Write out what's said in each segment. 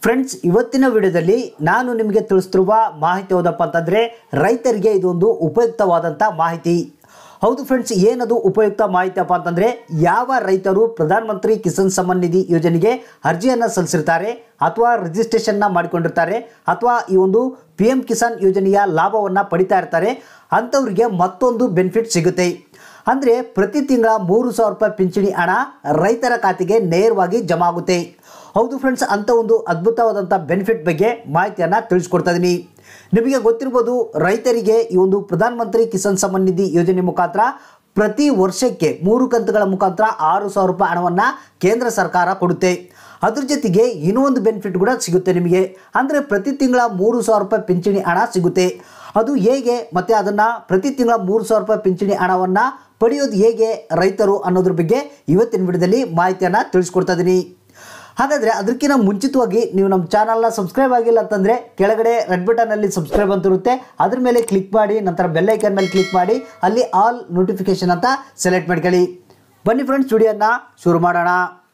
friends ಇವತ್ತಿನ ವಿಡಿಯೋದಲ್ಲಿ ನಾನು ನಿಮಗೆ ತಿಳಿಸ್ತಿರುವ ಮಾಹಿತಿ ಯಾವುದಪ್ಪ ಅಂತಂದರೆ ರೈತರಿಗೆ ಇದೊಂದು ಉಪಯುಕ್ತವಾದಂಥ ಮಾಹಿತಿ ಹೌದು ಫ್ರೆಂಡ್ಸ್ ಏನದು ಉಪಯುಕ್ತ ಮಾಹಿತಿಯಪ್ಪ ಅಂತಂದರೆ ಯಾವ ರೈತರು ಪ್ರಧಾನಮಂತ್ರಿ ಕಿಸಾನ್ ಸಮ್ಮಾನ್ ನಿಧಿ ಯೋಜನೆಗೆ ಅರ್ಜಿಯನ್ನು ಸಲ್ಲಿಸಿರ್ತಾರೆ ಅಥವಾ ರಿಜಿಸ್ಟ್ರೇಷನ್ನ ಮಾಡಿಕೊಂಡಿರ್ತಾರೆ ಅಥವಾ ಈ ಒಂದು ಪಿ ಎಂ ಕಿಸಾನ್ ಯೋಜನೆಯ ಲಾಭವನ್ನು ಪಡಿತಾ ಇರ್ತಾರೆ ಅಂಥವ್ರಿಗೆ ಮತ್ತೊಂದು ಬೆನಿಫಿಟ್ ಸಿಗುತ್ತೆ ಅಂದರೆ ಪ್ರತಿ ತಿಂಗಳ ಮೂರು ಸಾವಿರ ರೂಪಾಯಿ ಪಿಂಚಣಿ ಹಣ ರೈತರ ಖಾತೆಗೆ ನೇರವಾಗಿ ಜಮಾ ಆಗುತ್ತೆ ಹೌದು ಫ್ರೆಂಡ್ಸ್ ಅಂಥ ಒಂದು ಅದ್ಭುತವಾದಂಥ ಬೆನಿಫಿಟ್ ಬಗ್ಗೆ ಮಾಹಿತಿಯನ್ನು ತಿಳಿಸ್ಕೊಡ್ತಾ ಇದ್ದೀನಿ ನಿಮಗೆ ಗೊತ್ತಿರ್ಬೋದು ರೈತರಿಗೆ ಈ ಒಂದು ಪ್ರಧಾನಮಂತ್ರಿ ಕಿಸಾನ್ ಸಮ್ಮಾನ್ ನಿಧಿ ಯೋಜನೆ ಮುಖಾಂತರ ಪ್ರತಿ ವರ್ಷಕ್ಕೆ ಮೂರು ಕಂತುಗಳ ಮುಖಾಂತರ ಆರು ಸಾವಿರ ರೂಪಾಯಿ ಹಣವನ್ನು ಕೇಂದ್ರ ಸರ್ಕಾರ ಕೊಡುತ್ತೆ ಅದ್ರ ಜೊತೆಗೆ ಇನ್ನೂ ಒಂದು ಬೆನಿಫಿಟ್ ಕೂಡ ಸಿಗುತ್ತೆ ನಿಮಗೆ ಅಂದರೆ ಪ್ರತಿ ತಿಂಗಳ ಮೂರು ಸಾವಿರ ರೂಪಾಯಿ ಪಿಂಚಣಿ ಹಣ ಸಿಗುತ್ತೆ ಅದು ಹೇಗೆ ಮತ್ತು ಅದನ್ನು ಪ್ರತಿ ತಿಂಗಳ ಮೂರು ಸಾವಿರ ರೂಪಾಯಿ ಪಿಂಚಣಿ ಹಣವನ್ನು ಪಡೆಯೋದು ಹೇಗೆ ರೈತರು ಅನ್ನೋದ್ರ ಬಗ್ಗೆ ಇವತ್ತಿನ ವಿಡಿಯೋದಲ್ಲಿ ಮಾಹಿತಿಯನ್ನು ತಿಳಿಸ್ಕೊಡ್ತಾ ಇದ್ದೀನಿ ಹಾಗಾದರೆ ಅದಕ್ಕಿಂತ ಮುಂಚಿತವಾಗಿ ನೀವು ನಮ್ಮ ಚಾನಲ್ನ ಸಬ್ಸ್ಕ್ರೈಬ್ ಆಗಿಲ್ಲ ಅಂತಂದರೆ ಕೆಳಗಡೆ ರೆಡ್ ಬಟನಲ್ಲಿ ಸಬ್ಸ್ಕ್ರೈಬ್ ಅಂತ ಇರುತ್ತೆ ಅದ್ರ ಮೇಲೆ ಕ್ಲಿಕ್ ಮಾಡಿ ನಂತರ ಬೆಲ್ಲೈಕನ್ ಮೇಲೆ ಕ್ಲಿಕ್ ಮಾಡಿ ಅಲ್ಲಿ ಆಲ್ ನೋಟಿಫಿಕೇಶನ್ ಅಂತ ಸೆಲೆಕ್ಟ್ ಮಾಡ್ಕೊಳ್ಳಿ ಬನ್ನಿ ಫ್ರೆಂಡ್ಸ್ ವಿಡಿಯೋನ ಶುರು ಮಾಡೋಣ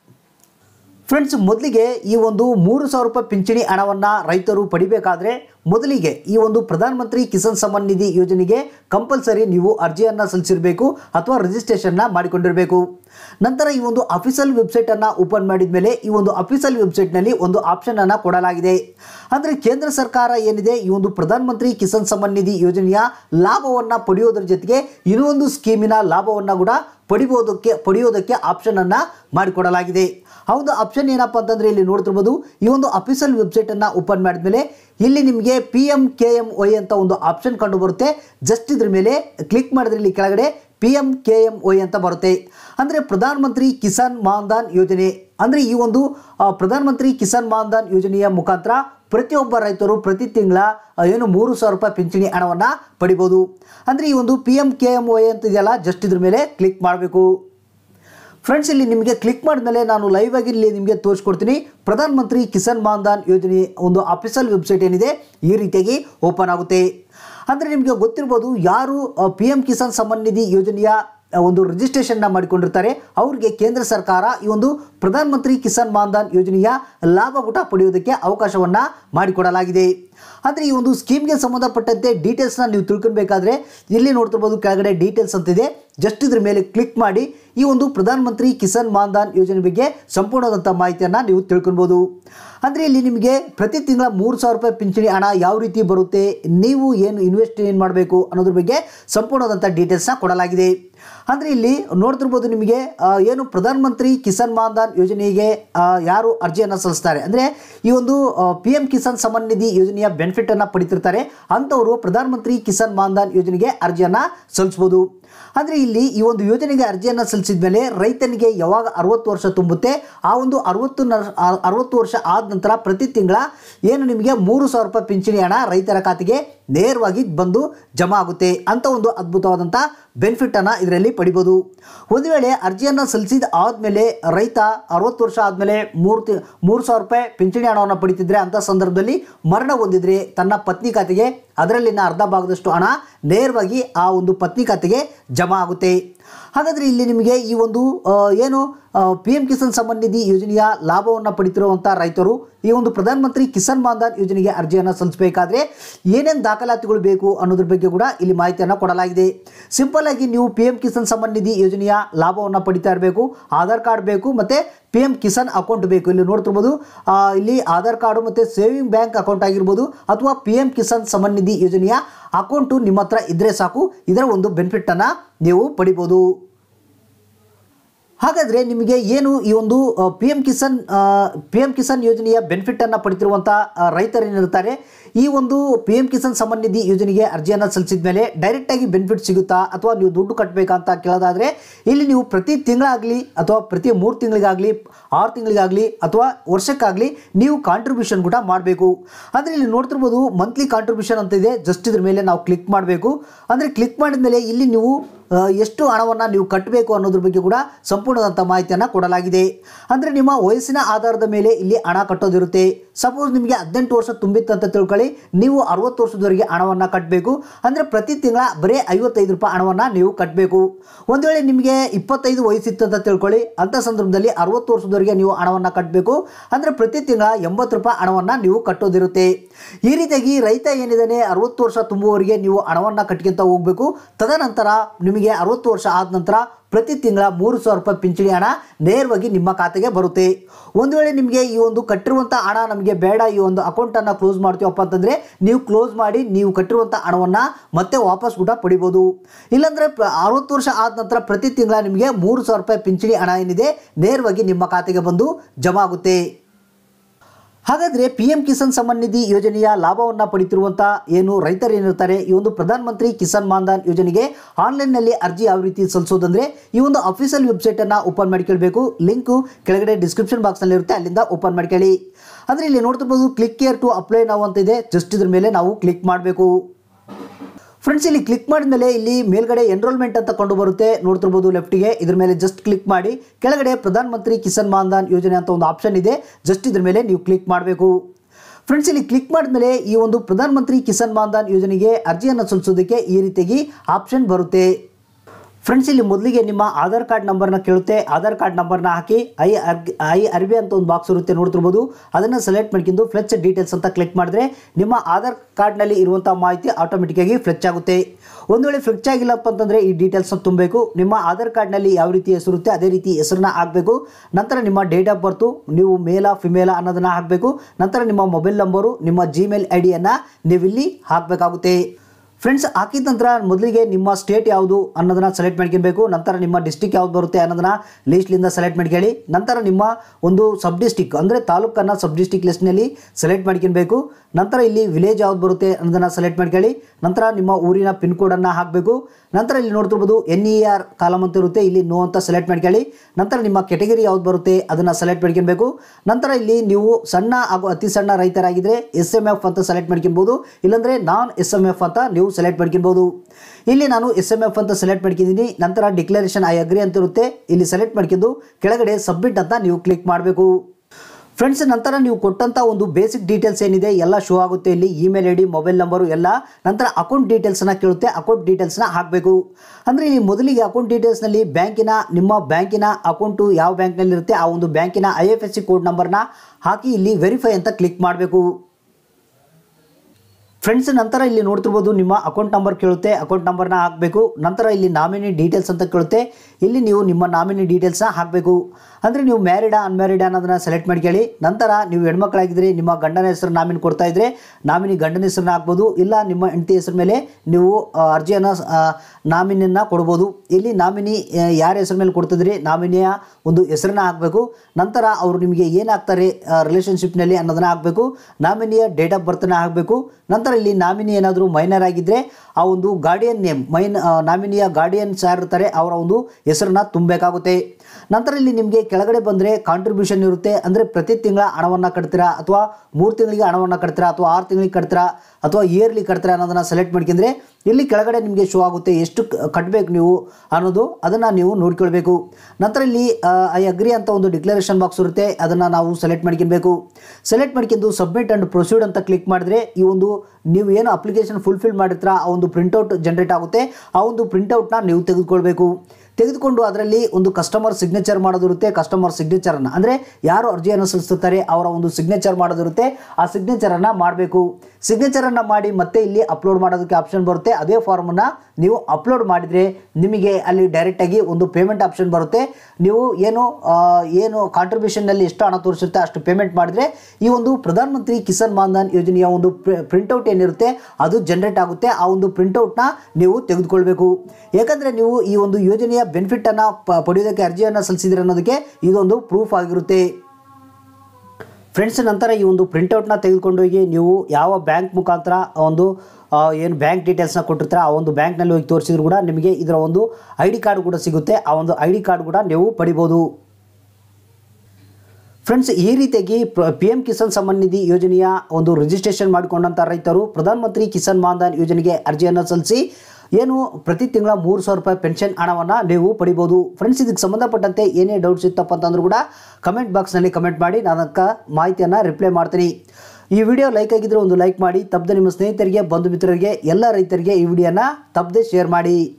ಫ್ರೆಂಡ್ಸ್ ಮೊದಲಿಗೆ ಈ ಒಂದು ಮೂರು ಸಾವಿರ ರೂಪಾಯಿ ಪಿಂಚಣಿ ಹಣವನ್ನು ರೈತರು ಪಡಿಬೇಕಾದ್ರೆ ಮೊದಲಿಗೆ ಈ ಒಂದು ಪ್ರಧಾನಮಂತ್ರಿ ಕಿಸಾನ್ ಸಮ್ಮಾನ್ ನಿಧಿ ಯೋಜನೆಗೆ ಕಂಪಲ್ಸರಿ ನೀವು ಅರ್ಜಿಯನ್ನು ಸಲ್ಲಿಸಿರಬೇಕು ಅಥವಾ ರಿಜಿಸ್ಟ್ರೇಷನ್ನ ಮಾಡಿಕೊಂಡಿರಬೇಕು ನಂತರ ಈ ಒಂದು ಅಫಿಷಿಯಲ್ ವೆಬ್ಸೈಟನ್ನು ಓಪನ್ ಮಾಡಿದ ಮೇಲೆ ಈ ಒಂದು ಅಫಿಷಿಯಲ್ ವೆಬ್ಸೈಟ್ನಲ್ಲಿ ಒಂದು ಆಪ್ಷನನ್ನು ಕೊಡಲಾಗಿದೆ ಅಂದರೆ ಕೇಂದ್ರ ಸರ್ಕಾರ ಏನಿದೆ ಈ ಒಂದು ಪ್ರಧಾನಮಂತ್ರಿ ಕಿಸಾನ್ ಸಮ್ಮಾನ್ ನಿಧಿ ಯೋಜನೆಯ ಲಾಭವನ್ನು ಪಡೆಯೋದ್ರ ಜೊತೆಗೆ ಇನ್ನೊಂದು ಸ್ಕೀಮಿನ ಲಾಭವನ್ನು ಕೂಡ ಪಡಿಬೋದಕ್ಕೆ ಪಡೆಯೋದಕ್ಕೆ ಆಪ್ಷನನ್ನು ಮಾಡಿಕೊಡಲಾಗಿದೆ ಆ ಒಂದು ಆಪ್ಷನ್ ಏನಪ್ಪ ಅಂತಂದರೆ ಇಲ್ಲಿ ನೋಡ್ತಿರ್ಬೋದು ಈ ಒಂದು ಅಫಿಷಿಯಲ್ ವೆಬ್ಸೈಟನ್ನು ಓಪನ್ ಮಾಡಿದ್ಮೇಲೆ ಇಲ್ಲಿ ನಿಮಗೆ P M K M Y ಅಂತ ಒಂದು ಆಪ್ಷನ್ ಕಂಡು ಬರುತ್ತೆ ಜಸ್ಟ್ ಇದ್ರ ಮೇಲೆ ಕ್ಲಿಕ್ ಮಾಡಿದ್ರೆ ಇಲ್ಲಿ ಕೆಳಗಡೆ P M K M Y ಅಂತ ಬರುತ್ತೆ ಅಂದರೆ ಪ್ರಧಾನಮಂತ್ರಿ ಕಿಸಾನ್ ಮಾನ್ಧನ್ ಯೋಜನೆ ಅಂದರೆ ಈ ಒಂದು ಆ, ಪ್ರಧಾನಮಂತ್ರಿ ಕಿಸಾನ್ ಮಾನ್ಧನ್ ಯೋಜನೆಯ ಮುಖಾಂತರ ಪ್ರತಿಯೊಬ್ಬ ರೈತರು ಪ್ರತಿ ತಿಂಗಳ ಆ, ಏನು ಮೂರು ಸಾವಿರ ರೂಪಾಯಿ ಪಿಂಚಣಿ ಹಣವನ್ನು ಪಡಿಬೋದು ಅಂದರೆ ಈ ಒಂದು P M K M Y ಅಂತ ಇದೆಯಲ್ಲ ಜಸ್ಟ್ ಇದ್ರ ಮೇಲೆ ಕ್ಲಿಕ್ ಮಾಡಬೇಕು ಫ್ರೆಂಡ್ಸ್ ಇಲ್ಲಿ ನಿಮಗೆ ಕ್ಲಿಕ್ ಮಾಡಿದ್ಮೇಲೆ ನಾನು ಲೈವ್ ಆಗಿ ಇಲ್ಲಿ ನಿಮಗೆ ತೋರಿಸ್ಕೊಡ್ತೀನಿ ಪ್ರಧಾನ ಮಂತ್ರಿ ಕಿಸಾನ್ ಮಾನ್ಧನ್ ಯೋಜನೆ ಒಂದು ಅಫಿಷಿಯಲ್ ವೆಬ್ಸೈಟ್ ಏನಿದೆ ಈ ರೀತಿಯಾಗಿ ಓಪನ್ ಆಗುತ್ತೆ ಅಂದರೆ ನಿಮಗೆ ಗೊತ್ತಿರ್ಬೋದು ಯಾರು ಪಿ ಎಂ ಕಿಸಾನ್ ಸಮ್ಮಾನ್ ನಿಧಿ ಯೋಜನೆಯ ಆ, ಒಂದು ರಿಜಿಸ್ಟ್ರೇಷನ್ನ ಮಾಡಿಕೊಂಡಿರ್ತಾರೆ ಅವ್ರಿಗೆ ಕೇಂದ್ರ ಸರ್ಕಾರ ಈ ಒಂದು ಪ್ರಧಾನ ಮಂತ್ರಿ ಕಿಸಾನ್ ಮಾನ್ಧನ್ ಯೋಜನೆಯ ಲಾಭ ಕೂಡ ಪಡೆಯೋದಕ್ಕೆ ಅವಕಾಶವನ್ನು ಮಾಡಿಕೊಡಲಾಗಿದೆ ಅಂದರೆ ಈ ಒಂದು ಸ್ಕೀಮ್ಗೆ ಸಂಬಂಧಪಟ್ಟಂತೆ ಡೀಟೇಲ್ಸ್ನ ನೀವು ತಿಳ್ಕೊಬೇಕಾದ್ರೆ ಇಲ್ಲಿ ನೋಡ್ತಿರ್ಬೋದು ಕೆಳಗಡೆ ಡೀಟೇಲ್ಸ್ ಅಂತಿದೆ ಜಸ್ಟ್ ಇದ್ರ ಮೇಲೆ ಕ್ಲಿಕ್ ಮಾಡಿ ಈ ಒಂದು ಪ್ರಧಾನ ಮಂತ್ರಿ ಕಿಸಾನ್ ಮಾನ್ಧನ್ ಯೋಜನೆ ಬಗ್ಗೆ ಸಂಪೂರ್ಣವಾದಂಥ ಮಾಹಿತಿಯನ್ನು ನೀವು ತಿಳ್ಕೊಬೋದು ಅಂದರೆ ಇಲ್ಲಿ ನಿಮಗೆ ಪ್ರತಿ ತಿಂಗಳ ಮೂರು ಸಾವಿರ ರೂಪಾಯಿ ಪಿಂಚಣಿ ಹಣ ಯಾವ ರೀತಿ ಬರುತ್ತೆ ನೀವು ಏನು ಇನ್ವೆಸ್ಟ್ ಏನು ಮಾಡಬೇಕು ಅನ್ನೋದ್ರ ಬಗ್ಗೆ ಸಂಪೂರ್ಣವಾದಂಥ ಡೀಟೇಲ್ಸ್ನ ಕೊಡಲಾಗಿದೆ ಅಂದರೆ ಇಲ್ಲಿ ನೋಡ್ತಿರ್ಬೋದು ನಿಮಗೆ ಆ, ಏನು ಪ್ರಧಾನ ಮಂತ್ರಿ ಕಿಸಾನ್ ಮಾನ್ಧನ್ ಯೋಜನೆಗೆ ಆ, ಯಾರು ಅರ್ಜಿಯನ್ನು ಸಲ್ಲಿಸ್ತಾರೆ ಅಂದರೆ ಈ ಒಂದು ಪಿ ಎಂ ಕಿಸಾನ್ ಸಮ್ಮಾನ್ ನಿಧಿ ಯೋಜನೆಯ ಬೆನಿಫಿಟನ್ನು ಪಡಿತಿರ್ತಾರೆ ಅಂಥವರು ಪ್ರಧಾನ ಮಂತ್ರಿ ಕಿಸಾನ್ ಮಾನ್ಧನ್ ಯೋಜನೆಗೆ ಅರ್ಜಿಯನ್ನು ಸಲ್ಲಿಸ್ಬೋದು ಅಂದರೆ ಇಲ್ಲಿ ಈ ಒಂದು ಯೋಜನೆಗೆ ಅರ್ಜಿಯನ್ನು ಸಲ್ಲಿಸಿದ ಮೇಲೆ ರೈತನಿಗೆ ಯಾವಾಗ ಅರವತ್ತು ವರ್ಷ ತುಂಬುತ್ತೆ ಆ ಒಂದು ಅರವತ್ತು ನರ್- ಆ- ಅರವತ್ತು ವರ್ಷ ಆದ ನಂತರ ಪ್ರತಿ ತಿಂಗಳ ಏನು ನಿಮಗೆ ಮೂರು ಸಾವಿರ ರೂಪಾಯಿ ಪಿಂಚಣಿ ಹಣ ರೈತರ ಖಾತೆಗೆ ನೇರವಾಗಿ ಬಂದು ಜಮಾ ಆಗುತ್ತೆ ಅಂತ ಒಂದು ಅದ್ಭುತವಾದಂಥ ಬೆನಿಫಿಟನ್ನು ಇದರಲ್ಲಿ ಪಡಿಬೋದು ಒಂದು ವೇಳೆ ಅರ್ಜಿಯನ್ನು ಸಲ್ಲಿಸಿದ ಆದಮೇಲೆ ರೈತ ಅರವತ್ತು ವರ್ಷ ಆದಮೇಲೆ ಮೂರು ತಿ ಮೂರು ಸಾವಿರ ರೂಪಾಯಿ ಪಿಂಚಣಿ ಹಣವನ್ನು ಪಡಿತಿದ್ರೆ ಅಂಥ ಸಂದರ್ಭದಲ್ಲಿ ಮರಣ ಹೊಂದಿದ್ರೆ ತನ್ನ ಪತ್ನಿ ಖಾತೆಗೆ ಅದರಲ್ಲಿನ ಅರ್ಧ ಭಾಗದಷ್ಟು ಹಣ ನೇರವಾಗಿ ಆ ಒಂದು ಪತ್ನಿ ಖಾತೆಗೆ ಜಮಾ ಆಗುತ್ತೆ ಹಾಗಾದರೆ ಇಲ್ಲಿ ನಿಮಗೆ ಈ ಒಂದು ಆ, ಏನು ಪಿ ಎಂ ಕಿಸಾನ್ ಸಮ್ಮಾನ್ ನಿಧಿ ಯೋಜನೆಯ ಲಾಭವನ್ನು ಪಡಿತಿರುವಂಥ ರೈತರು ಈ ಒಂದು ಪ್ರಧಾನಮಂತ್ರಿ ಕಿಸಾನ್ ಮಾನ್ಧನ್ ಯೋಜನೆಗೆ ಅರ್ಜಿಯನ್ನು ಸಲ್ಲಿಸಬೇಕಾದ್ರೆ ಏನೇನು ದಾಖಲಾತಿಗಳು ಬೇಕು ಅನ್ನೋದ್ರ ಬಗ್ಗೆ ಕೂಡ ಇಲ್ಲಿ ಮಾಹಿತಿಯನ್ನು ಕೊಡಲಾಗಿದೆ ಸಿಂಪಲ್ ಆಗಿ ನೀವು ಪಿ ಎಂ ಕಿಸಾನ್ ಸಮ್ಮಾನ್ ನಿಧಿ ಯೋಜನೆಯ ಲಾಭವನ್ನು ಪಡಿತಾ ಇರಬೇಕು ಆಧಾರ್ ಕಾರ್ಡ್ ಬೇಕು ಮತ್ತು ಪಿ ಎಂ ಕಿಸಾನ್ ಅಕೌಂಟ್ ಬೇಕು ಇಲ್ಲಿ ನೋಡ್ತಿರ್ಬೋದು ಆ, ಇಲ್ಲಿ ಆಧಾರ್ ಕಾರ್ಡು ಮತ್ತು ಸೇವಿಂಗ್ ಬ್ಯಾಂಕ್ ಅಕೌಂಟ್ ಆಗಿರ್ಬೋದು ಅಥವಾ ಪಿ ಎಂ ಕಿಸಾನ್ ಸಮ್ಮಾನ್ ನಿಧಿ ಯೋಜನೆಯ ಅಕೌಂಟು ನಿಮ್ಮ ಹತ್ರ ಇದ್ದರೆ ಸಾಕು ಇದರ ಒಂದು ಬೆನಿಫಿಟನ್ನು ನೀವು ಪಡಿಬೋದು ಹಾಗಾದರೆ ನಿಮಗೆ ಏನು ಈ ಒಂದು P M Kisan P M Kisan ಯೋಜನೆಯ ಬೆನಿಫಿಟನ್ನು ಪಡಿತಿರುವಂಥ ರೈತರೇನಿರ್ತಾರೆ ಈ ಒಂದು ಪಿ ಎಂ ಕಿಸಾನ್ ಸಮ್ಮಾನ್ ನಿಧಿ ಯೋಜನೆಗೆ ಅರ್ಜಿಯನ್ನು ಸಲ್ಲಿಸಿದ ಮೇಲೆ ಡೈರೆಕ್ಟಾಗಿ ಬೆನಿಫಿಟ್ ಸಿಗುತ್ತಾ ಅಥವಾ ನೀವು ದುಡ್ಡು ಕಟ್ಟಬೇಕಾ ಅಂತ ಕೇಳೋದಾದರೆ ಇಲ್ಲಿ ನೀವು ಪ್ರತಿ ತಿಂಗಳಾಗಲಿ ಅಥವಾ ಪ್ರತಿ ಮೂರು ತಿಂಗಳಿಗಾಗಲಿ ಆರು ತಿಂಗಳಿಗಾಗಲಿ ಅಥವಾ ವರ್ಷಕ್ಕಾಗಲಿ ನೀವು ಕಾಂಟ್ರಿಬ್ಯೂಷನ್ ಕೂಡ ಮಾಡಬೇಕು ಅಂದರೆ ಇಲ್ಲಿ ನೋಡ್ತಿರ್ಬೋದು ಮಂತ್ಲಿ ಕಾಂಟ್ರಿಬ್ಯೂಷನ್ ಅಂತ ಇದೆ ಜಸ್ಟ್ ಇದ್ರ ಮೇಲೆ ನಾವು ಕ್ಲಿಕ್ ಮಾಡಬೇಕು ಅಂದರೆ ಕ್ಲಿಕ್ ಮಾಡಿದ ಮೇಲೆ ಇಲ್ಲಿ ನೀವು ಆ, ಎಷ್ಟು ಹಣವನ್ನು ನೀವು ಕಟ್ಟಬೇಕು ಅನ್ನೋದ್ರ ಬಗ್ಗೆ ಕೂಡ ಸಂಪೂರ್ಣವಾದಂಥ ಮಾಹಿತಿಯನ್ನು ಕೊಡಲಾಗಿದೆ ಅಂದರೆ ನಿಮ್ಮ ವಯಸ್ಸಿನ ಆಧಾರದ ಮೇಲೆ ಇಲ್ಲಿ ಹಣ ಕಟ್ಟೋದಿರುತ್ತೆ ಸಪೋಸ್ ನಿಮಗೆ ಹದಿನೆಂಟು ವರ್ಷ ತುಂಬಿತ್ತು ಅಂತ ತಿಳ್ಕೊಳ್ಳಿ ನೀವು ಅರವತ್ತು ವರ್ಷದವರೆಗೆ ಹಣವನ್ನು ಕಟ್ಟಬೇಕು ಅಂದರೆ ಪ್ರತಿ ತಿಂಗಳ ಬರೀ ಐವತ್ತೈದು ರೂಪಾಯಿ ಹಣವನ್ನು ನೀವು ಕಟ್ಟಬೇಕು ಒಂದು ವೇಳೆ ನಿಮಗೆ ಇಪ್ಪತ್ತೈದು ವಯಸ್ಸಿತ್ತು ಅಂತ ತಿಳ್ಕೊಳ್ಳಿ ಅಂಥ ಸಂದರ್ಭದಲ್ಲಿ ಅರವತ್ತು ವರ್ಷದವರೆಗೆ ನೀವು ಹಣವನ್ನು ಕಟ್ಟಬೇಕು ಅಂದರೆ ಪ್ರತಿ ತಿಂಗಳ ಎಂಬತ್ತು ರೂಪಾಯಿ ಹಣವನ್ನು ನೀವು ಕಟ್ಟೋದಿರುತ್ತೆ ಈ ರೀತಿಯಾಗಿ ರೈತ ಏನಿದ್ದಾನೆ ಅರವತ್ತು ವರ್ಷ ತುಂಬುವವರೆಗೆ ನೀವು ಹಣವನ್ನು ಕಟ್ಕೊಂತ ಹೋಗಬೇಕು ತದನಂತರ ನಿಮಗೆ ಅರವತ್ತು ವರ್ಷ ಆದ ನಂತರ ಪ್ರತಿ ತಿಂಗಳ ಮೂರು ಸಾವಿರ ರೂಪಾಯಿ ಪಿಂಚಣಿ ಹಣ ನೇರವಾಗಿ ನಿಮ್ಮ ಖಾತೆಗೆ ಬರುತ್ತೆ ಒಂದು ವೇಳೆ ನಿಮಗೆ ಈ ಒಂದು ಕಟ್ಟಿರುವಂಥ ಹಣ ನಮಗೆ ಬೇಡ ಈ ಒಂದು ಅಕೌಂಟನ್ನು ಕ್ಲೋಸ್ ಮಾಡ್ತೀವಪ್ಪ ಅಂತಂದರೆ ನೀವು ಕ್ಲೋಸ್ ಮಾಡಿ ನೀವು ಕಟ್ಟಿರುವಂಥ ಹಣವನ್ನು ಮತ್ತೆ ವಾಪಸ್ ಕೂಡ ಪಡಿಬೋದು ಇಲ್ಲಾಂದರೆ ಪ್ರ- ಅರವತ್ತು ವರ್ಷ ಆದ ನಂತರ ಪ್ರತಿ ತಿಂಗಳ ನಿಮಗೆ ಮೂರು ಸಾವಿರ ರೂಪಾಯಿ ಪಿಂಚಣಿ ಹಣ ಏನಿದೆ ನೇರವಾಗಿ ನಿಮ್ಮ ಖಾತೆಗೆ ಬಂದು ಜಮಾ ಆಗುತ್ತೆ ಹಾಗಾದರೆ ಪಿ ಎಂ ಕಿಸಾನ್ ಸಮ್ಮಾನ್ ನಿಧಿ ಯೋಜನೆಯ ಲಾಭವನ್ನು ಪಡಿತಿರುವಂಥ ಏನು ರೈತರು ಏನಿರ್ತಾರೆ ಈ ಒಂದು ಪ್ರಧಾನ ಮಂತ್ರಿ ಕಿಸಾನ್ ಮಾನ್ಧನ್ ಯೋಜನೆಗೆ ಆನ್ಲೈನ್ನಲ್ಲಿ ಅರ್ಜಿ ಯಾವ ರೀತಿ ಸಲ್ಲಿಸೋದಂದ್ರೆ ಈ ಒಂದು ಅಫಿಷಿಯಲ್ ವೆಬ್ಸೈಟನ್ನು ಓಪನ್ ಮಾಡ್ಕೊಳ್ಬೇಕು ಲಿಂಕು ಕೆಳಗಡೆ ಡಿಸ್ಕ್ರಿಪ್ಷನ್ ಬಾಕ್ಸ್ನಲ್ಲಿ ಇರುತ್ತೆ ಅಲ್ಲಿಂದ ಓಪನ್ ಮಾಡ್ಕೊಳ್ಳಿ ಅಂದರೆ ಇಲ್ಲಿ ನೋಡ್ತಿರ್ಬೋದು ಕ್ಲಿಕ್ ಕೇರ್ ಟು ಅಪ್ಲೈ ನಾವು ಅಂತ ಇದೆ ಜಸ್ಟ್ ಇದ್ರ ಮೇಲೆ ನಾವು ಕ್ಲಿಕ್ ಮಾಡಬೇಕು ಫ್ರೆಂಡ್ಸ್ ಇಲ್ಲಿ ಕ್ಲಿಕ್ ಮಾಡಿದ್ಮೇಲೆ ಇಲ್ಲಿ ಮೇಲ್ಗಡೆ ಎನ್ರೋಲ್ಮೆಂಟ್ ಅಂತ ಕಂಡು ಬರುತ್ತೆ ನೋಡ್ತಿರ್ಬೋದು ಲೆಫ್ಟಿಗೆ ಇದ್ರ ಮೇಲೆ ಜಸ್ಟ್ ಕ್ಲಿಕ್ ಮಾಡಿ ಕೆಳಗಡೆ ಪ್ರಧಾನ ಮಂತ್ರಿ ಕಿಸಾನ್ ಮಾನ್ಧನ್ ಯೋಜನೆ ಅಂತ ಒಂದು ಆಪ್ಷನ್ ಇದೆ ಜಸ್ಟ್ ಇದ್ರ ಮೇಲೆ ನೀವು ಕ್ಲಿಕ್ ಮಾಡಬೇಕು ಫ್ರೆಂಡ್ಸ್ ಇಲ್ಲಿ ಕ್ಲಿಕ್ ಮಾಡಿದ್ಮೇಲೆ ಈ ಒಂದು ಪ್ರಧಾನ ಮಂತ್ರಿ ಕಿಸಾನ್ ಮಾನ್ಧನ್ ಯೋಜನೆಗೆ ಅರ್ಜಿಯನ್ನು ಸಲ್ಲಿಸೋದಕ್ಕೆ ಈ ರೀತಿಯಾಗಿ ಆಪ್ಷನ್ ಬರುತ್ತೆ ಫ್ರೆಂಡ್ಸ್ ಇಲ್ಲಿ ಮೊದಲಿಗೆ ನಿಮ್ಮ ಆಧಾರ್ ಕಾರ್ಡ್ ನಂಬರ್ನ ಕೇಳುತ್ತೆ ಆಧಾರ್ ಕಾರ್ಡ್ ನಂಬರ್ನ ಹಾಕಿ I R I R B ಅಂತ ಒಂದು ಬಾಕ್ಸ್ ಇರುತ್ತೆ ನೋಡ್ತಿರ್ಬೋದು ಅದನ್ನು ಸೆಲೆಕ್ಟ್ ಮಾಡ್ಕೊಂಡು ಫ್ಲೆಚ್ ಡೀಟೇಲ್ಸ್ ಅಂತ ಕ್ಲಿಕ್ ಮಾಡಿದ್ರೆ ನಿಮ್ಮ ಆಧಾರ್ ಕಾರ್ಡ್ನಲ್ಲಿ ಇರುವಂಥ ಮಾಹಿತಿ ಆಟೋಮೆಟಿಕ್ಕಾಗಿ ಫ್ಲೆಚ್ ಆಗುತ್ತೆ ಒಂದು ವೇಳೆ ಫ್ಲೆಚ್ ಆಗಿಲ್ಲಪ್ಪ ಅಂತಂದರೆ ಈ ಡೀಟೇಲ್ಸ್ನ ತುಂಬಬೇಕು ನಿಮ್ಮ ಆಧಾರ್ ಕಾರ್ಡ್ನಲ್ಲಿ ಯಾವ ರೀತಿ ಹೆಸರುತ್ತೆ ಅದೇ ರೀತಿ ಹೆಸರನ್ನ ಹಾಕಬೇಕು ನಂತರ ನಿಮ್ಮ ಡೇಟ್ ಆಫ್ ಬರ್ತು ನೀವು ಮೇಲಾ ಫಿಮೇಲಾ ಅನ್ನೋದನ್ನು ಹಾಕಬೇಕು ನಂತರ ನಿಮ್ಮ ಮೊಬೈಲ್ ನಂಬರು ನಿಮ್ಮ ಜಿಮೇಲ್ ಐ ಡಿಯನ್ನು ನೀವಿಲ್ಲಿ ಹಾಕಬೇಕಾಗುತ್ತೆ ಫ್ರೆಂಡ್ಸ್ ಹಾಕಿದ ನಂತರ ಮೊದಲಿಗೆ ನಿಮ್ಮ ಸ್ಟೇಟ್ ಯಾವುದು ಅನ್ನೋದನ್ನ ಸೆಲೆಕ್ಟ್ ಮಾಡ್ಕೊಬೇಕು ನಂತರ ನಿಮ್ಮ ಡಿಸ್ಟಿಕ್ ಯಾವ್ದು ಬರುತ್ತೆ ಅನ್ನೋದನ್ನ ಲೀಸ್ಟ್ಲಿಂದ ಸೆಲೆಕ್ಟ್ ಮಾಡ್ಕೊಳ್ಳಿ ನಂತರ ನಿಮ್ಮ ಒಂದು ಸಬ್ ಡಿಸ್ಟಿಕ್ ಅಂದರೆ ತಾಲೂಕನ್ನು ಸಬ್ ಡಿಸ್ಟಿಕ್ ಲಿಸ್ಟ್ನಲ್ಲಿ ಸೆಲೆಕ್ಟ್ ಮಾಡ್ಕೊಬೇಕು ನಂತರ ಇಲ್ಲಿ ವಿಲೇಜ್ ಯಾವ್ದು ಬರುತ್ತೆ ಅನ್ನೋದನ್ನು ಸೆಲೆಕ್ಟ್ ಮಾಡ್ಕೊಳ್ಳಿ ನಂತರ ನಿಮ್ಮ ಊರಿನ ಪಿನ್ ಕೋಡನ್ನು ಹಾಕಬೇಕು ನಂತರ ಇಲ್ಲಿ ನೋಡ್ತಿರ್ಬೋದು ಎನ್ ಇ ಆರ್ ಕಾಲಮ್ ಅಂತ ಇರುತ್ತೆ ಇಲ್ಲಿ ನೋ ಅಂತ ಸೆಲೆಕ್ಟ್ ಮಾಡ್ಕೊಳ್ಳಿ ನಂತರ ನಿಮ್ಮ ಕೆಟಗರಿ ಯಾವ್ದು ಬರುತ್ತೆ ಅದನ್ನು ಸೆಲೆಕ್ಟ್ ಮಾಡ್ಕೊಬೇಕು ನಂತರ ಇಲ್ಲಿ ನೀವು ಸಣ್ಣ ಹಾಗೂ ಅತಿ ಸಣ್ಣ ರೈತರಾಗಿದ್ದರೆ ಎಸ್ ಎಮ್ ಎಫ್ ಅಂತ ಸೆಲೆಕ್ಟ್ ಮಾಡ್ಕೊಬೋದು ಇಲ್ಲಾಂದರೆ ನಾನ್ ಎಸ್ ಎಮ್ ಎಫ್ ಅಂತ ನೀವು ಸೆಲೆಕ್ಟ್ ಮಾಡ್ಕೊಬೋದು ಇಲ್ಲಿ ನಾನು ಎಸ್ ಎಮ್ ಎಫ್ ಅಂತ ಸೆಲೆಕ್ಟ್ ಮಾಡ್ಕೊಂಡಿದ್ದೀನಿ ನಂತರ ಡಿಕ್ಲರೇಷನ್ ಐ ಅಗ್ರಿ ಅಂತ ಇರುತ್ತೆ ಇಲ್ಲಿ ಸೆಲೆಕ್ಟ್ ಮಾಡ್ಕೊಂಡು ಕೆಳಗಡೆ ಸಬ್ಮಿಟ್ ಅಂತ ನೀವು ಕ್ಲಿಕ್ ಮಾಡಬೇಕು ಫ್ರೆಂಡ್ಸ್ ನಂತರ ನೀವು ಕೊಟ್ಟಂಥ ಒಂದು ಬೇಸಿಕ್ ಡೀಟೇಲ್ಸ್ ಏನಿದೆ ಎಲ್ಲ ಶೋ ಆಗುತ್ತೆ ಇಲ್ಲಿ email I D mobile number ಎಲ್ಲ ನಂತರ ಅಕೌಂಟ್ ಡೀಟೇಲ್ಸ್ನ ಕೇಳುತ್ತೆ ಅಕೌಂಟ್ ಡೀಟೇಲ್ಸ್ನ ಹಾಕಬೇಕು ಅಂದರೆ ಇಲ್ಲಿ ಮೊದಲಿಗೆ ಅಕೌಂಟ್ ಡೀಟೇಲ್ಸ್ನಲ್ಲಿ ಬ್ಯಾಂಕಿನ ನಿಮ್ಮ ಬ್ಯಾಂಕಿನ ಅಕೌಂಟು ಯಾವ ಬ್ಯಾಂಕ್ನಲ್ಲಿ ಇರುತ್ತೆ ಆ ಒಂದು ಬ್ಯಾಂಕಿನ I F S C code ನಂಬರ್ನ ಹಾಕಿ ಇಲ್ಲಿ ವೆರಿಫೈ ಅಂತ ಕ್ಲಿಕ್ ಮಾಡಬೇಕು ಫ್ರೆಂಡ್ಸ್ ನಂತರ ಇಲ್ಲಿ ನೋಡ್ತಿರ್ಬೋದು ನಿಮ್ಮ ಅಕೌಂಟ್ ನಂಬರ್ ಕೇಳುತ್ತೆ ಅಕೌಂಟ್ ನಂಬರ್ನ ಹಾಕಬೇಕು ನಂತರ ಇಲ್ಲಿ ನಾಮಿನಿ ಡೀಟೇಲ್ಸ್ ಅಂತ ಕೇಳುತ್ತೆ ಇಲ್ಲಿ ನೀವು ನಿಮ್ಮ ನಾಮಿನಿ ಡೀಟೇಲ್ಸ್ನ ಹಾಕಬೇಕು ಅಂದರೆ ನೀವು ಮ್ಯಾರಿಡಾ ಅನ್ಮ್ಯಾರಿಡಾ ಅನ್ನೋದನ್ನ ಸೆಲೆಕ್ಟ್ ಮಾಡ್ಕೊಳ್ಳಿ ನಂತರ ನೀವು ಹೆಣ್ಮಕ್ಳಾಗಿದ್ದರೆ ನಿಮ್ಮ ಗಂಡನ ಹೆಸರು ನಾಮಿನಿ ಕೊಡ್ತಾ ಇದ್ರೆ ನಾಮಿನಿ ಗಂಡನ ಹೆಸರನ್ನ ಹಾಕ್ಬೋದು ಇಲ್ಲ ನಿಮ್ಮ ಹೆಂಡತಿ ಹೆಸರು ಮೇಲೆ ನೀವು ಆ, ಅರ್ಜಿಯನ್ನು ನಾಮಿನಿಯನ್ನು ಕೊಡ್ಬೋದು ಇಲ್ಲಿ ನಾಮಿನಿ ಆ, ಯಾರ ಹೆಸರು ಮೇಲೆ ಕೊಡ್ತಿದ್ರಿ ನಾಮಿನಿಯ ಒಂದು ಹೆಸರನ್ನ ಹಾಕಬೇಕು ನಂತರ ಅವರು ನಿಮಗೆ ಏನು ಹಾಕ್ತಾರೆ ರಿಲೇಷನ್ಶಿಪ್ನಲ್ಲಿ ಅನ್ನೋದನ್ನ ಹಾಕಬೇಕು ನಾಮಿನಿಯ ಡೇಟ್ ಆಫ್ ಬರ್ತನ್ನ ಹಾಕಬೇಕು ನಂತರ ಇಲ್ಲಿ ನಾಮಿನಿ ಏನಾದರೂ ಮೈನರ್ ಆಗಿದ್ದರೆ ಆ ಒಂದು ಗಾರ್ಡಿಯನ್ ನೇಮ್ ಮೈನ್ ಆ, ನಾಮಿನಿಯ ಗಾರ್ಡಿಯನ್ಸ್ ಯಾರು ಇರ್ತಾರೆ ಅವರ ಒಂದು ಹೆಸರನ್ನ ತುಂಬಬೇಕಾಗುತ್ತೆ ನಂತರ ಇಲ್ಲಿ ನಿಮಗೆ ಕೆಳಗಡೆ ಬಂದರೆ ಕಾಂಟ್ರಿಬ್ಯೂಷನ್ ಇರುತ್ತೆ ಅಂದರೆ ಪ್ರತಿ ತಿಂಗಳ ಹಣವನ್ನು ಕಟ್ತೀರಾ ಅಥವಾ ಮೂರು ತಿಂಗಳಿಗೆ ಹಣವನ್ನು ಕಟ್ತೀರಾ ಅಥವಾ ಆರು ತಿಂಗಳಿಗೆ ಕಟ್ತೀರಾ ಅಥವಾ ಇಯರ್ಲಿ ಕಟ್ತೀರಾ ಅನ್ನೋದನ್ನು ಸೆಲೆಕ್ಟ್ ಮಾಡ್ಕೊಂಡ್ರೆ ಇಲ್ಲಿ ಕೆಳಗಡೆ ನಿಮಗೆ ಶೋ ಆಗುತ್ತೆ ಎಷ್ಟು ಕ- ಕಟ್ಟಬೇಕು ನೀವು ಅನ್ನೋದು ಅದನ್ನು ನೀವು ನೋಡ್ಕೊಳ್ಬೇಕು ನಂತರ ಇಲ್ಲಿ ಐ ಅಗ್ರಿ ಅಂತ ಒಂದು ಡಿಕ್ಲರೇಷನ್ ಬಾಕ್ಸ್ ಇರುತ್ತೆ ಅದನ್ನು ನಾವು ಸೆಲೆಕ್ಟ್ ಮಾಡ್ಕೊಬೇಕು ಸೆಲೆಕ್ಟ್ ಮಾಡ್ಕೊಂಡು ಸಬ್ಮಿಟ್ ಆ್ಯಂಡ್ ಪ್ರೊಸೀಡ್ ಅಂತ ಕ್ಲಿಕ್ ಮಾಡಿದ್ರೆ ಈ ಒಂದು ನೀವು ಏನು ಅಪ್ಲಿಕೇಶನ್ ಫುಲ್ಫಿಲ್ ಮಾಡಿರ್ತೀರ ಆ ಒಂದು ಪ್ರಿಂಟೌಟ್ ಜನರೇಟ್ ಆಗುತ್ತೆ ಆ ಒಂದು ಪ್ರಿಂಟೌಟ್ನ ನೀವು ತೆಗೆದುಕೊಳ್ಬೇಕು ತೆಗೆದುಕೊಂಡು ಅದರಲ್ಲಿ ಒಂದು ಕಸ್ಟಮರ್ ಸಿಗ್ನೇಚರ್ ಮಾಡೋದಿರುತ್ತೆ ಕಸ್ಟಮರ್ ಸಿಗ್ನೇಚರನ್ನು ಅಂದರೆ ಯಾರು ಅರ್ಜಿಯನ್ನು ಸಲ್ಲಿಸುತ್ತಾರೆ ಅವರ ಒಂದು ಸಿಗ್ನೇಚರ್ ಮಾಡೋದಿರುತ್ತೆ ಆ ಸಿಗ್ನೇಚರನ್ನು ಮಾಡಬೇಕು ಸಿಗ್ನೇಚರನ್ನು ಮಾಡಿ ಮತ್ತೆ ಇಲ್ಲಿ ಅಪ್ಲೋಡ್ ಮಾಡೋದಕ್ಕೆ ಆಪ್ಷನ್ ಬರುತ್ತೆ ಅದೇ ಫಾರ್ಮನ್ನು ನೀವು ಅಪ್ಲೋಡ್ ಮಾಡಿದರೆ ನಿಮಗೆ ಅಲ್ಲಿ ಡೈರೆಕ್ಟಾಗಿ ಒಂದು ಪೇಮೆಂಟ್ ಆಪ್ಷನ್ ಬರುತ್ತೆ ನೀವು ಏನು ಆ, ಏನು ಕಾಂಟ್ರಿಬ್ಯೂಷನ್ನಲ್ಲಿ ಎಷ್ಟು ಹಣ ತೋರಿಸುತ್ತೆ ಅಷ್ಟು ಪೇಮೆಂಟ್ ಮಾಡಿದರೆ ಈ ಒಂದು ಪ್ರಧಾನ ಮಂತ್ರಿ ಕಿಸಾನ್ ಮಾನ್ಧನ್ ಯೋಜನೆಯ ಒಂದು ಪ್ರಿಂಟೌಟ್ ಏನಿರುತ್ತೆ ಅದು ಜನರೇಟ್ ಆಗುತ್ತೆ ಆ ಒಂದು ಪ್ರಿಂಟೌಟ್ನ ನೀವು ತೆಗೆದುಕೊಳ್ಬೇಕು ಯಾಕಂದರೆ ನೀವು ಈ ಒಂದು ಯೋಜನೆಯ ಬೆನಿಫಿಟನ್ನು ಪ ಪಡೆಯೋದಕ್ಕೆ ಅರ್ಜಿಯನ್ನು ಸಲ್ಲಿಸಿದ್ರೆ ಅನ್ನೋದಕ್ಕೆ ಇದೊಂದು ಪ್ರೂಫ್ ಆಗಿರುತ್ತೆ ಫ್ರೆಂಡ್ಸ್ ನಂತರ ಈ ಒಂದು ಪ್ರಿಂಟೌಟ್ನ ತೆಗೆದುಕೊಂಡೋಗಿ ನೀವು ಯಾವ ಬ್ಯಾಂಕ್ ಮುಖಾಂತರ ಆ ಒಂದು ಆ, ಏನು ಬ್ಯಾಂಕ್ ಡೀಟೇಲ್ಸ್ನ ಕೊಟ್ಟಿರ್ತಾರೆ ಆ ಒಂದು ಬ್ಯಾಂಕ್ನಲ್ಲಿ ಹೋಗಿ ತೋರಿಸಿದ್ರು ಕೂಡ ನಿಮಗೆ ಇದರ ಒಂದು ಐ ಡಿ ಕಾರ್ಡ್ ಕೂಡ ಸಿಗುತ್ತೆ ಆ ಒಂದು ಐ ಡಿ ಕಾರ್ಡ್ ಕೂಡ ನೀವು ಪಡಿಬೋದು ಫ್ರೆಂಡ್ಸ್ ಈ ರೀತಿಯಾಗಿ ಪಿ ಎಂ ಕಿಸಾನ್ ಸಮ್ಮಾನ್ ನಿಧಿ ಯೋಜನೆಯ ಒಂದು ರಿಜಿಸ್ಟ್ರೇಷನ್ ಮಾಡಿಕೊಂಡಂಥ ರೈತರು ಪ್ರಧಾನ ಮಂತ್ರಿ ಕಿಸಾನ್ ಮಾನ್ಧನ್ ಯೋಜನೆಗೆ ಅರ್ಜಿಯನ್ನು ಸಲ್ಲಿಸಿ ಏನು ಪ್ರತಿ ತಿಂಗಳ ಮೂರು ಸಾವಿರ ರೂಪಾಯಿ ಪೆನ್ಷನ್ ಹಣವನ್ನು ನೀವು ಪಡಿಬೋದು ಫ್ರೆಂಡ್ಸ್ ಇದಕ್ಕೆ ಸಂಬಂಧಪಟ್ಟಂತೆ ಏನೇ ಡೌಟ್ಸ್ ಇತ್ತಪ್ಪ ಅಂತಂದ್ರೂ ಕೂಡ ಕಮೆಂಟ್ ಬಾಕ್ಸ್ನಲ್ಲಿ ಕಮೆಂಟ್ ಮಾಡಿ ನಾನು ಅದಕ್ಕೆ ಮಾಹಿತಿಯನ್ನು ರಿಪ್ಲೈ ಮಾಡ್ತೀನಿ ಈ ವಿಡಿಯೋ ಲೈಕ್ ಆಗಿದ್ರೆ ಒಂದು ಲೈಕ್ ಮಾಡಿ ತಪ್ಪದೆ ನಿಮ್ಮ ಸ್ನೇಹಿತರಿಗೆ ಬಂಧು ಮಿತ್ರರಿಗೆ ಎಲ್ಲ ರೈತರಿಗೆ ಈ ವಿಡಿಯೋನ ತಪ್ಪದೆ ಶೇರ್ ಮಾಡಿ